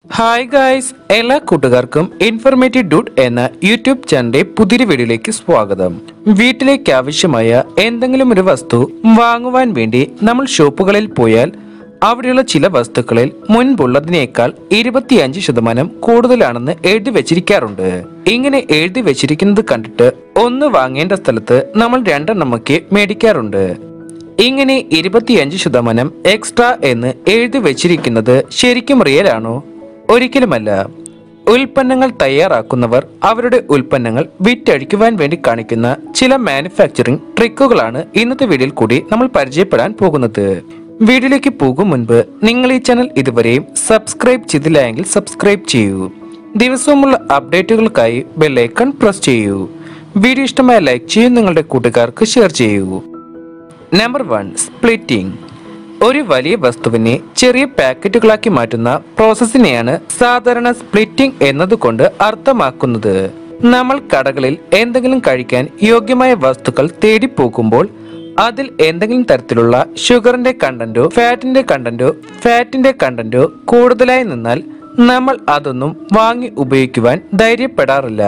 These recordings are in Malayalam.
ഹായ് ഗായ്സ് എല്ലാ കൂട്ടുകാർക്കും ഇൻഫർമേറ്റീവ് ഡൂട്ട് എന്ന യൂട്യൂബ് ചാനലിന്റെ പുതിയൊരു വീഡിയോയിലേക്ക് സ്വാഗതം വീട്ടിലേക്ക് ആവശ്യമായ എന്തെങ്കിലും ഒരു വസ്തു വാങ്ങുവാൻ വേണ്ടി നമ്മൾ ഷോപ്പുകളിൽ പോയാൽ അവിടെയുള്ള ചില വസ്തുക്കളിൽ മുൻപുള്ളതിനേക്കാൾ ഇരുപത്തിയഞ്ച് ശതമാനം കൂടുതലാണെന്ന് എഴുതി വെച്ചിരിക്കാറുണ്ട് ഇങ്ങനെ എഴുതി വെച്ചിരിക്കുന്നത് കണ്ടിട്ട് ഒന്ന് വാങ്ങേണ്ട സ്ഥലത്ത് നമ്മൾ രണ്ടെണ്ണമൊക്കെ മേടിക്കാറുണ്ട് ഇങ്ങനെ ഇരുപത്തിയഞ്ച് ശതമാനം എക്സ്ട്രാ എന്ന് എഴുതി വെച്ചിരിക്കുന്നത് ശരിക്കും റിയൽ ആണോ ഒരിക്കലുമല്ല ഉൽപ്പന്നങ്ങൾ തയ്യാറാക്കുന്നവർ അവരുടെ ഉൽപ്പന്നങ്ങൾ വിറ്റഴിക്കുവാൻ വേണ്ടി കാണിക്കുന്ന ചില മാനുഫാക്ചറിംഗ് ട്രിക്കുകളാണ് ഇന്നത്തെ വീഡിയോയിൽ കൂടി നമ്മൾ പരിചയപ്പെടാൻ പോകുന്നത് വീഡിയോയിലേക്ക് പോകും മുൻപ് നിങ്ങൾ ഈ ചാനൽ ഇതുവരെയും സബ്സ്ക്രൈബ് ചെയ്തില്ല എങ്കിൽ സബ്സ്ക്രൈബ് ചെയ്യൂ ദിവസവുമുള്ള അപ്ഡേറ്റുകൾക്കായി ബെല്ലൈക്കൺ പ്രസ് ചെയ്യൂ വീഡിയോ ഇഷ്ടമായ ലൈക്ക് ചെയ്യൂ നിങ്ങളുടെ കൂട്ടുകാർക്ക് ഷെയർ ചെയ്യൂ നമ്പർ വൺ സ്പ്ലിറ്റിംഗ് ഒരു വലിയ വസ്തുവിനെ ചെറിയ പാക്കറ്റുകളാക്കി മാറ്റുന്ന പ്രോസസ്സിനെയാണ് സാധാരണ സ്പ്ലിറ്റിംഗ് എന്നതുകൊണ്ട് അർത്ഥമാക്കുന്നത് നമ്മൾ കടകളിൽ എന്തെങ്കിലും കഴിക്കാൻ യോഗ്യമായ വസ്തുക്കൾ തേടി പോകുമ്പോൾ അതിൽ എന്തെങ്കിലും തരത്തിലുള്ള ഷുഗറിന്റെ കണ്ടന്റോ ഫാറ്റിന്റെ കണ്ടന്റോ ഫാറ്റിന്റെ കണ്ടന്റോ കൂടുതലായി നിന്നാൽ നമ്മൾ അതൊന്നും വാങ്ങി ഉപയോഗിക്കുവാൻ ധൈര്യപ്പെടാറില്ല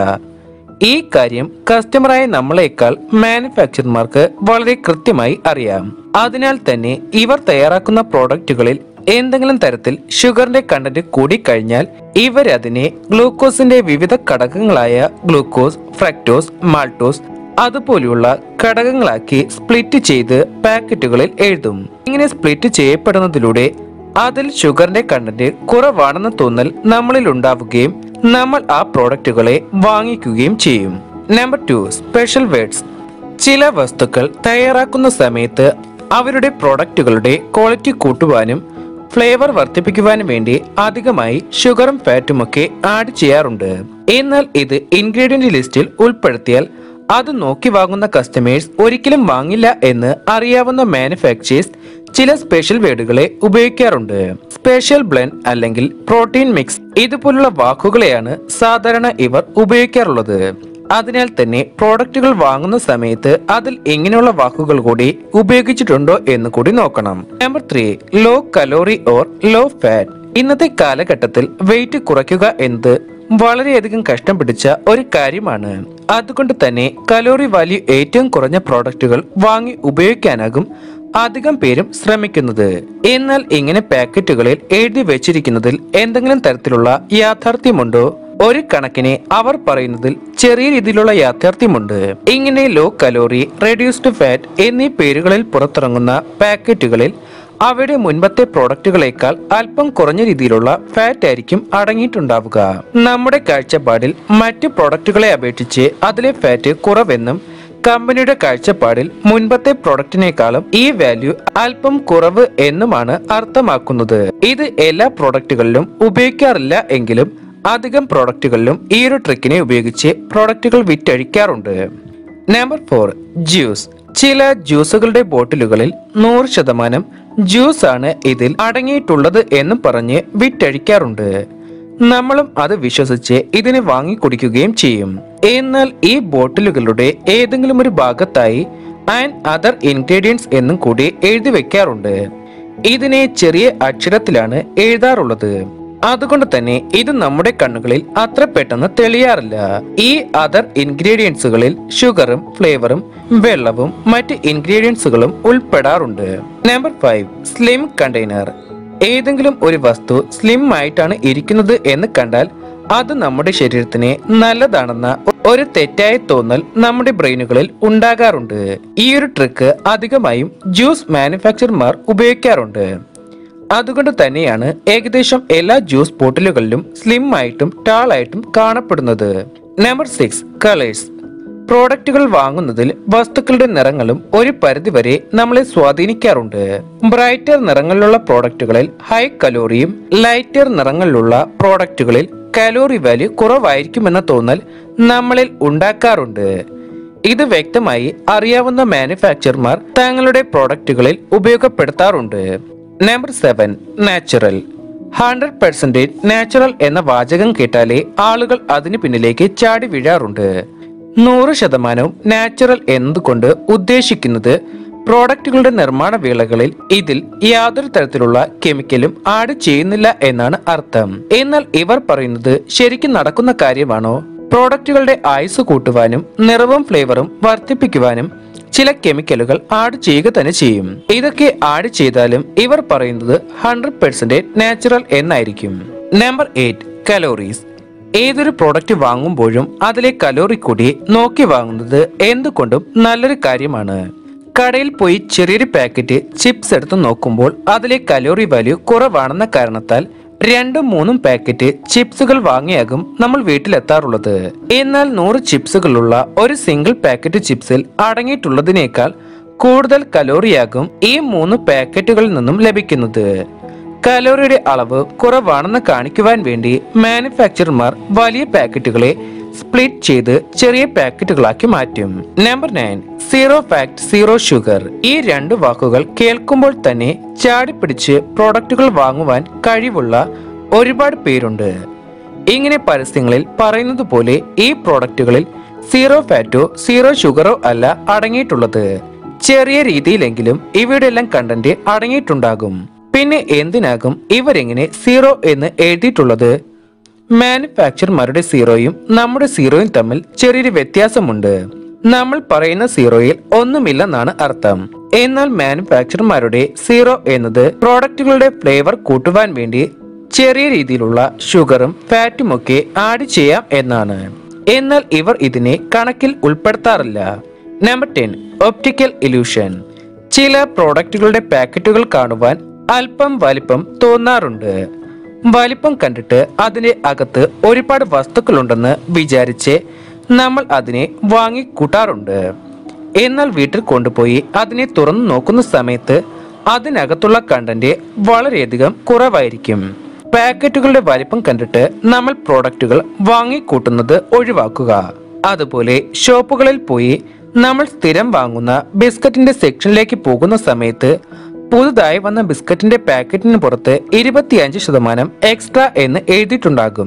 ഈ കാര്യം കസ്റ്റമറായ നമ്മളെക്കാൾ മാനുഫാക്ചർമാർക്ക് വളരെ കൃത്യമായി അറിയാം അതിനാൽ തന്നെ ഇവർ തയ്യാറാക്കുന്ന പ്രോഡക്റ്റുകളിൽ എന്തെങ്കിലും തരത്തിൽ ഷുഗറിന്റെ കണ്ടന്റ് കൂടിക്കഴിഞ്ഞാൽ ഇവരതിനെ ഗ്ലൂക്കോസിന്റെ വിവിധ ഘടകങ്ങളായ ഗ്ലൂക്കോസ് ഫ്രക്ടോസ് മാൾട്ടോസ് അതുപോലെയുള്ള ഘടകങ്ങളാക്കി സ്പ്ലിറ്റ് ചെയ്ത് പാക്കറ്റുകളിൽ എഴുതും ഇങ്ങനെ സ്പ്ലിറ്റ് ചെയ്യപ്പെടുന്നതിലൂടെ അതിൽ ഷുഗറിന്റെ കണ്ടന്റ് കുറവാണെന്ന തോന്നൽ നമ്മളിൽ ഉണ്ടാവുകയും നമ്മൾ ആ പ്രോഡക്റ്റുകളെ വാങ്ങിക്കുകയും ചെയ്യും നമ്പർ ടു സ്പെഷ്യൽ വേർഡ്സ് ചില വസ്തുക്കൾ തയ്യാറാക്കുന്ന സമയത്ത് അവരുടെ പ്രോഡക്റ്റുകളുടെ ക്വാളിറ്റി കൂട്ടുവാനും ഫ്ലേവർ വർദ്ധിപ്പിക്കുവാനും വേണ്ടി അധികമായി ഷുഗറും ഫാറ്റും ഒക്കെ ആഡ് ചെയ്യാറുണ്ട് എന്നാൽ ഇത് ഇൻഗ്രീഡിയന്റ് ലിസ്റ്റിൽ ഉൾപ്പെടുത്തിയാൽ അത് നോക്കി വാങ്ങുന്ന കസ്റ്റമേഴ്സ് ഒരിക്കലും വാങ്ങില്ല എന്ന് അറിയാവുന്ന മാനുഫാക്ചേഴ്സ് ചില സ്പെഷ്യൽ വേർഡുകളെ ഉപയോഗിക്കാറുണ്ട് സ്പെഷ്യൽ ബ്ലെൻഡ് അല്ലെങ്കിൽ പ്രോട്ടീൻ മിക്സ് ഇതുപോലുള്ള വാക്കുകളെയാണ് സാധാരണ ഇവർ ഉപയോഗിക്കാറുള്ളത് അതിനാൽ തന്നെ പ്രോഡക്റ്റുകൾ വാങ്ങുന്ന സമയത്ത് അതിൽ ഇങ്ങനെയുള്ള വാക്കുകൾ കൂടി ഉപയോഗിച്ചിട്ടുണ്ടോ എന്ന് കൂടി നോക്കണം number three low calorie or low fat ഇന്നത്തെ കാലഘട്ടത്തിൽ വെയിറ്റ് കുറയ്ക്കുക എന്നത് വളരെയധികം കഷ്ടം പിടിച്ച ഒരു കാര്യമാണ് അതുകൊണ്ട് തന്നെ കലോറി വാല്യൂ ഏറ്റവും കുറഞ്ഞ പ്രോഡക്റ്റുകൾ വാങ്ങി ഉപയോഗിക്കാനാകും അധികം പേരും ശ്രമിക്കുന്നത് എന്നാൽ ഇങ്ങനെ പാക്കറ്റുകളിൽ എഴുതി വെച്ചിരിക്കുന്നതിൽ എന്തെങ്കിലും തരത്തിലുള്ള യാഥാർത്ഥ്യമുണ്ടോ ഒരു കണക്കിന് അവർ പറയുന്നതിൽ ചെറിയ രീതിയിലുള്ള യാഥാർത്ഥ്യമുണ്ട് ഇങ്ങനെ ലോ കലോറി റെഡ്യൂസ്ഡ് ഫാറ്റ് എന്നീ പേരുകളിൽ പുറത്തിറങ്ങുന്ന പാക്കറ്റുകളിൽ അവയുടെ മുൻപത്തെ പ്രോഡക്റ്റുകളേക്കാൾ അല്പം കുറഞ്ഞ രീതിയിലുള്ള ഫാറ്റ് ആയിരിക്കും അടങ്ങിയിട്ടുണ്ടാവുക നമ്മുടെ കാഴ്ചപ്പാടിൽ മറ്റു പ്രോഡക്റ്റുകളെ അപേക്ഷിച്ച് അതിലെ ഫാറ്റ് കുറവെന്നും കമ്പനിയുടെ കാഴ്ചപ്പാടിൽ മുൻപത്തെ പ്രോഡക്റ്റിനേക്കാളും ഈ വാല്യൂ അല്പം കുറവ് എന്നുമാണ് അർത്ഥമാക്കുന്നത് ഇത് എല്ലാ പ്രോഡക്റ്റുകളിലും ഉപയോഗിക്കാറില്ല എങ്കിലും അധികം പ്രോഡക്റ്റുകളിലും ഈ ഒരു ട്രിക്കിനെ ഉപയോഗിച്ച് പ്രോഡക്റ്റുകൾ വിറ്റഴിക്കാറുണ്ട് നമ്പർ ഫോർ ജ്യൂസ് ചില ജ്യൂസുകളുടെ ബോട്ടിലുകളിൽ നൂറ് ശതമാനം ജ്യൂസ് ആണ് ഇതിൽ അടങ്ങിയിട്ടുള്ളത് എന്ന് പറഞ്ഞ് വിറ്റഴിക്കാറുണ്ട് നമ്മളും അത് വിശ്വസിച്ച് ഇതിനെ വാങ്ങി കുടിക്കുകയും ചെയ്യും എന്നാൽ ഈ ബോട്ടിലുകളുടെ ഏതെങ്കിലും ഒരു ഭാഗത്തായി ആൻഡ് അതർ ഇൻഗ്രീഡിയൻസ് എന്നും കൂടി എഴുതി വെക്കാറുണ്ട് ഇതിനെ ചെറിയ അക്ഷരത്തിലാണ് എഴുതാറുള്ളത് അതുകൊണ്ട് തന്നെ ഇത് നമ്മുടെ കണ്ണുകളിൽ അത്ര പെട്ടെന്ന് തെളിയാറില്ല ഈ അതർ ഇൻഗ്രീഡിയൻസുകളിൽ ഷുഗറും ഫ്ലേവറും വെള്ളവും മറ്റ് ഇൻഗ്രീഡിയൻസുകളും ഉൾപ്പെടാറുണ്ട് നമ്പർ ഫൈവ് സ്ലിം കണ്ടെയ്നർ ഏതെങ്കിലും ഒരു വസ്തു സ്ലിം ആയിട്ടാണ് ഇരിക്കുന്നത് എന്ന് കണ്ടാൽ അത് നമ്മുടെ ശരീരത്തിന് നല്ലതാണെന്ന ഒരു തെറ്റായ തോന്നൽ നമ്മുടെ ബ്രെയിനുകളിൽ ഉണ്ടാകാറുണ്ട് ഈ ഒരു ട്രിക്ക് അധികമായും ജ്യൂസ് മാനുഫാക്ചർമാർ ഉപയോഗിക്കാറുണ്ട് അതുകൊണ്ട് തന്നെയാണ് ഏകദേശം എല്ലാ ജ്യൂസ് ബോട്ടിലുകളിലും സ്ലിം ആയിട്ടും ടാൾ ആയിട്ടും കാണപ്പെടുന്നത് നമ്പർ സിക്സ് കളേഴ്സ് പ്രോഡക്റ്റുകൾ വാങ്ങുന്നതിൽ വസ്തുക്കളുടെ നിറങ്ങളും ഒരു പരിധിവരെ നമ്മളെ സ്വാധീനിക്കാറുണ്ട് ബ്രൈറ്റർ നിറങ്ങളിലുള്ള പ്രോഡക്റ്റുകളിൽ ഹൈ കലോറിയും ലൈറ്റർ നിറങ്ങളിലുള്ള പ്രോഡക്റ്റുകളിൽ കലോറി വാല്യൂ കുറവായിരിക്കുമെന്ന തോന്നൽ നമ്മളിൽ ഉണ്ടാക്കാറുണ്ട് ഇത് വ്യക്തമായി അറിയാവുന്ന മാനുഫാക്ചർമാർ തങ്ങളുടെ പ്രോഡക്റ്റുകളിൽ ഉപയോഗപ്പെടുത്താറുണ്ട് number seven natural hundred percentage natural എന്ന വാചകം കേട്ടാലേ ആളുകൾ അതിന് പിന്നിലേക്ക് ചാടി വീഴാറുണ്ട് നൂറ് ശതമാനവും നാച്ചുറൽ എന്നതുകൊണ്ട് ഉദ്ദേശിക്കുന്നത് പ്രോഡക്റ്റുകളുടെ നിർമ്മാണ വേളകളിൽ ഇതിൽ യാതൊരു തരത്തിലുള്ള കെമിക്കലും ആഡ് ചെയ്യുന്നില്ല എന്നാണ് അർത്ഥം എന്നാൽ ഇവർ പറയുന്നത് ശരിക്കും നടക്കുന്ന കാര്യമാണോ പ്രോഡക്റ്റുകളുടെ ആയുസ് കൂട്ടുവാനും നിറവും ഫ്ലേവറും വർദ്ധിപ്പിക്കുവാനും ചില കെമിക്കലുകൾ ആഡ് ചെയ്യുക തന്നെ ചെയ്യും ഇതൊക്കെ ആഡ് ചെയ്താലും ഇവർ പറയുന്നത് ഹൺഡ്രഡ് പെർസെന്റേജ് നാച്ചുറൽ എന്നായിരിക്കും നമ്പർ എയ്റ്റ് കലോറീസ് ഏതൊരു പ്രോഡക്റ്റ് വാങ്ങുമ്പോഴും അതിലെ കലോറി കൂടി നോക്കി വാങ്ങുന്നത് എന്തുകൊണ്ടും നല്ലൊരു കാര്യമാണ് കടയിൽ പോയി ചെറിയൊരു പാക്കറ്റ് ചിപ്സ് എടുത്ത് നോക്കുമ്പോൾ അതിലെ കലോറി വാല്യൂ കുറവാണെന്ന കാരണത്താൽ രണ്ടും മൂന്നും പാക്കറ്റ് ചിപ്സുകൾ വാങ്ങിയാകും നമ്മൾ വീട്ടിലെത്താറുള്ളത് എന്നാൽ നൂറ് ചിപ്സുകളുള്ള ഒരു സിംഗിൾ പാക്കറ്റ് ചിപ്സിൽ അടങ്ങിയിട്ടുള്ളതിനേക്കാൾ കൂടുതൽ കലോറിയാകും ഈ മൂന്ന് പാക്കറ്റുകളിൽ നിന്നും ലഭിക്കുന്നത് കലോറിയുടെ അളവ് കുറവാണെന്ന് കാണിക്കുവാൻ വേണ്ടി മാനുഫാക്ചർമാർ വലിയ പാക്കറ്റുകളെ സ്പ്ലിറ്റ് ചെയ്ത് ചെറിയ പാക്കറ്റുകളാക്കി മാറ്റും number nine zero fact zero sugar ഈ രണ്ട് വാക്കുകൾ കേൾക്കുമ്പോൾ തന്നെ ചാടിപ്പിടിച്ച് പ്രോഡക്റ്റുകൾ വാങ്ങുവാൻ കഴിവുള്ള ഒരുപാട് പേരുണ്ട് ഇങ്ങനെ പരസ്യങ്ങളിൽ പറയുന്നത് പോലെ ഈ പ്രോഡക്റ്റുകളിൽ സീറോ ഫാറ്റോ സീറോ ഷുഗറോ അല്ല അടങ്ങിയിട്ടുള്ളത് ചെറിയ രീതിയിലെങ്കിലും ഇവയുടെ എല്ലാം കണ്ടന്റ് അടങ്ങിയിട്ടുണ്ടാകും പിന്നെ എന്തിനാകും ഇവരെങ്ങനെ സീറോ എന്ന് എഴുതിയിട്ടുള്ളത് മാനുഫാക്ചർമാരുടെ സീറോയും നമ്മുടെ സീറോയും തമ്മിൽ ചെറിയൊരു വ്യത്യാസമുണ്ട് നമ്മൾ പറയുന്ന സീറോയിൽ ഒന്നുമില്ലെന്നാണ് അർത്ഥം എന്നാൽ മാനുഫാക്ചർമാരുടെ സീറോ എന്നത് പ്രോഡക്റ്റുകളുടെ ഫ്ലേവർ കൂട്ടുവാൻ വേണ്ടി ചെറിയ രീതിയിലുള്ള ഷുഗറും ഫാറ്റും ഒക്കെ ആഡ് ചെയ്യാം എന്നാണ് എന്നാൽ ഇവർ ഇതിനെ കണക്കിൽ ഉൾപ്പെടുത്താറില്ല നമ്പർ ടെൻ ഒപ്റ്റിക്കൽ ഇല്യൂഷൻ ചില പ്രോഡക്റ്റുകളുടെ പാക്കറ്റുകൾ കാണുവാൻ അല്പം വലിപ്പം തോന്നാറുണ്ട് വലിപ്പം കണ്ടിട്ട് അതിന്റെ അകത്ത് ഒരുപാട് വസ്തുക്കളുണ്ടെന്ന് വിചാരിച്ച് നമ്മൾ അതിനെ വാങ്ങി കൂട്ടാറുണ്ട് എന്നാൽ വീട്ടിൽ കൊണ്ടുപോയി അതിനെ തുറന്നു നോക്കുന്ന സമയത്ത് അതിനകത്തുള്ള കണ്ടന്റ് വളരെയധികം കുറവായിരിക്കും പാക്കറ്റുകളുടെ വലിപ്പം കണ്ടിട്ട് നമ്മൾ പ്രോഡക്റ്റുകൾ വാങ്ങിക്കൂട്ടുന്നത് ഒഴിവാക്കുക അതുപോലെ ഷോപ്പുകളിൽ പോയി നമ്മൾ സ്ഥിരം വാങ്ങുന്ന ബിസ്ക്കറ്റിന്റെ സെക്ഷനിലേക്ക് പോകുന്ന സമയത്ത് പുതുതായി വന്ന ബിസ്ക്കറ്റിന്റെ പാക്കറ്റിന് പുറത്ത് ഇരുപത്തിയഞ്ച് ശതമാനം എക്സ്ട്രാ എന്ന് എഴുതിയിട്ടുണ്ടാകും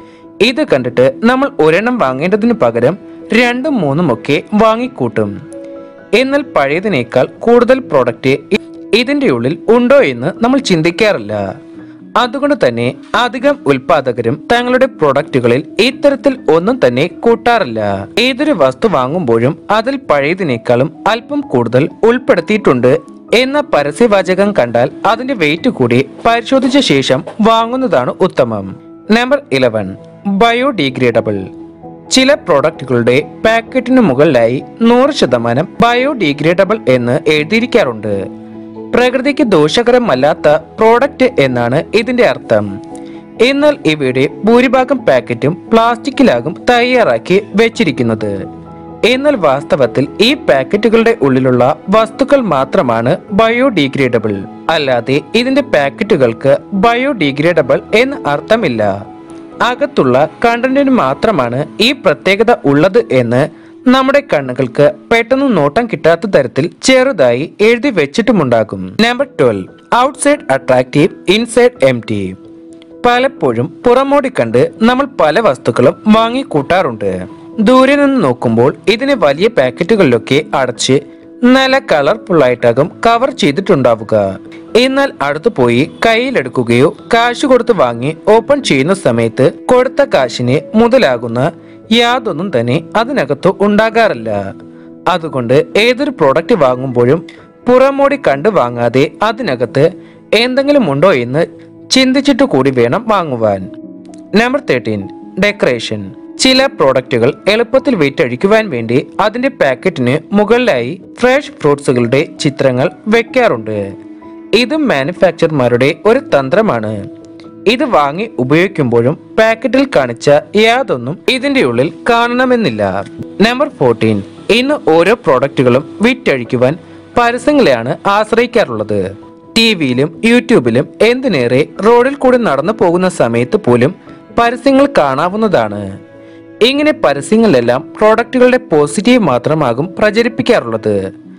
ഇത് കണ്ടിട്ട് നമ്മൾ ഒരെണ്ണം വാങ്ങേണ്ടതിന് പകരം രണ്ടും മൂന്നും ഒക്കെ വാങ്ങിക്കൂട്ടും എന്നാൽ പഴയതിനേക്കാൾ കൂടുതൽ പ്രോഡക്റ്റ് ഇ- ഇതിന്റെ ഉള്ളിൽ ഉണ്ടോ എന്ന് നമ്മൾ ചിന്തിക്കാറില്ല അതുകൊണ്ട് തന്നെ അധികം ഉൽപാദകരും തങ്ങളുടെ പ്രൊഡക്റ്റുകളിൽ ഇത്തരത്തിൽ ഒന്നും തന്നെ കൂട്ടാറില്ല ഏതൊരു വസ്തു വാങ്ങുമ്പോഴും അതിൽ പഴയതിനേക്കാളും അല്പം കൂടുതൽ ഉൾപ്പെടുത്തിയിട്ടുണ്ട് എന്ന പരസ്യവാചകം കണ്ടാൽ അതിന്റെ വെയിറ്റ് കൂടി പരിശോധിച്ച ശേഷം വാങ്ങുന്നതാണ് ഉത്തമം നമ്പർ ഇലവൻ ബയോഡീഗ്രേഡബിൾ ചില പ്രോഡക്റ്റുകളുടെ പാക്കറ്റിന് മുകളിലായി നൂറ് ശതമാനം ബയോഡീഗ്രേഡബിൾ എന്ന് എഴുതിയിരിക്കാറുണ്ട് പ്രകൃതിക്ക് ദോഷകരമല്ലാത്ത പ്രോഡക്റ്റ് എന്നാണ് ഇതിന്റെ അർത്ഥം എന്നാൽ ഇവയുടെ ഭൂരിഭാഗം പാക്കറ്റും പ്ലാസ്റ്റിക്കിലാകും തയ്യാറാക്കി വെച്ചിരിക്കുന്നത് എന്നാൽ വാസ്തവത്തിൽ ഈ പാക്കറ്റുകളുടെ ഉള്ളിലുള്ള വസ്തുക്കൾ മാത്രമാണ് ബയോഡീഗ്രേഡബിൾ അല്ലാതെ ഇതിന്റെ പാക്കറ്റുകൾക്ക് ബയോഡീഗ്രേഡബിൾ എന്ന് അർത്ഥമില്ല അകത്തുള്ള കണ്ടന്റിന് മാത്രമാണ് ഈ പ്രത്യേകത ഉള്ളത് എന്ന് നമ്മുടെ കണ്ണുകൾക്ക് പെട്ടെന്ന് നോട്ടം കിട്ടാത്ത തരത്തിൽ ചെറുതായി എഴുതി വെച്ചിട്ടുമുണ്ടാകും number twelve outside attractive inside empty പലപ്പോഴും പുറമോടി കണ്ട് നമ്മൾ പല വസ്തുക്കളും വാങ്ങിക്കൂട്ടാറുണ്ട് ദൂരെ നിന്ന് നോക്കുമ്പോൾ ഇതിനെ വലിയ പാക്കറ്റുകളിലൊക്കെ അടച്ച് നല്ല കളർഫുൾ ആയിട്ടാകും കവർ ചെയ്തിട്ടുണ്ടാവുക എന്നാൽ അടുത്തു പോയി കയ്യിലെടുക്കുകയോ കാശ് കൊടുത്ത് വാങ്ങി ഓപ്പൺ ചെയ്യുന്ന സമയത്ത് കൊടുത്ത കാശിന് മുതലാകുന്ന യാതൊന്നും തന്നെ അതിനകത്ത് ഉണ്ടാകാറില്ല അതുകൊണ്ട് ഏതൊരു പ്രോഡക്റ്റ് വാങ്ങുമ്പോഴും പുറമോടി കണ്ടു വാങ്ങാതെ അതിനകത്ത് എന്തെങ്കിലും ഉണ്ടോ എന്ന് ചിന്തിച്ചിട്ട് കൂടി വേണം വാങ്ങുവാൻ നമ്പർ തേർട്ടീൻ ഡെക്കറേഷൻ ചില പ്രോഡക്റ്റുകൾ എളുപ്പത്തിൽ വിറ്റഴിക്കുവാൻ വേണ്ടി അതിന്റെ പാക്കറ്റിന് മുകളിലായി ഫ്രഷ് ഫ്രൂട്ട്സുകളുടെ ചിത്രങ്ങൾ വെക്കാറുണ്ട് ഇതും മാനുഫാക്ചർമാരുടെ ഒരു തന്ത്രമാണ് ഇത് വാങ്ങി ഉപയോഗിക്കുമ്പോഴും പാക്കറ്റിൽ കാണിച്ച യാതൊന്നും ഇതിന്റെ ഉള്ളിൽ കാണണമെന്നില്ല നമ്പർ ഫോർട്ടീൻ ഇന്ന് ഓരോ പ്രോഡക്റ്റുകളും വിറ്റഴിക്കുവാൻ പരസ്യങ്ങളെയാണ് ആശ്രയിക്കാറുള്ളത് ടി വിയിലും യൂട്യൂബിലും എന്തിനേറെ റോഡിൽ കൂടി നടന്നു പോകുന്ന സമയത്ത് പോലും പരസ്യങ്ങൾ കാണാവുന്നതാണ് ഇങ്ങനെ പരസ്യങ്ങളിലെല്ലാം പ്രോഡക്റ്റുകളുടെ പോസിറ്റീവ് മാത്രമാകും പ്രചരിപ്പിക്കാറുള്ളത്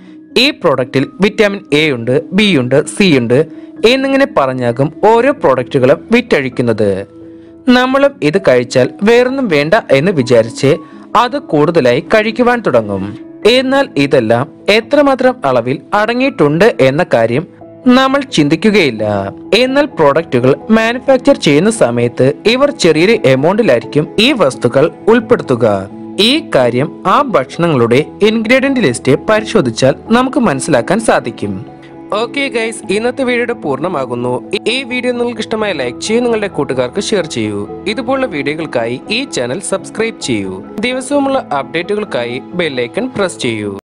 ഈ പ്രോഡക്റ്റിൽ വിറ്റാമിൻ എ ഉണ്ട് ബി ഉണ്ട് സി ഉണ്ട് എന്നിങ്ങനെ പറഞ്ഞാകും ഓരോ പ്രോഡക്റ്റുകളും വിറ്റഴിക്കുന്നത് നമ്മളും ഇത് കഴിച്ചാൽ വേറൊന്നും വേണ്ട എന്ന് വിചാരിച്ച് അത് കൂടുതലായി കഴിക്കുവാൻ തുടങ്ങും എന്നാൽ ഇതെല്ലാം എത്രമാത്രം അളവിൽ അടങ്ങിയിട്ടുണ്ട് എന്ന കാര്യം നമ്മൾ ചിന്തിക്കുകയില്ല എന്നാൽ പ്രോഡക്റ്റുകൾ മാനുഫാക്ചർ ചെയ്യുന്ന സമയത്ത് ഇവർ ചെറിയൊരു എമൗണ്ടിലായിരിക്കും ഈ വസ്തുക്കൾ ഉൾപ്പെടുത്തുക ഈ കാര്യം ആ ഭക്ഷണങ്ങളുടെ ഇൻഗ്രീഡിയന്റ് ലിസ്റ്റ് പരിശോധിച്ചാൽ നമുക്ക് മനസ്സിലാക്കാൻ സാധിക്കും ഓക്കെ ഗൈസ് ഇന്നത്തെ വീഡിയോയുടെ പൂർണ്ണമാകുന്നു ഈ- ഈ വീഡിയോ നിങ്ങൾക്ക് ഇഷ്ടമായ ലൈക്ക് ചെയ്യൂ നിങ്ങളുടെ കൂട്ടുകാർക്ക് ഷെയർ ചെയ്യൂ ഇതുപോലുള്ള വീഡിയോകൾക്കായി ഈ ചാനൽ സബ്സ്ക്രൈബ് ചെയ്യൂ ദിവസവുമുള്ള അപ്ഡേറ്റുകൾക്കായി ബെല്ലൈക്കൺ പ്രസ് ചെയ്യൂ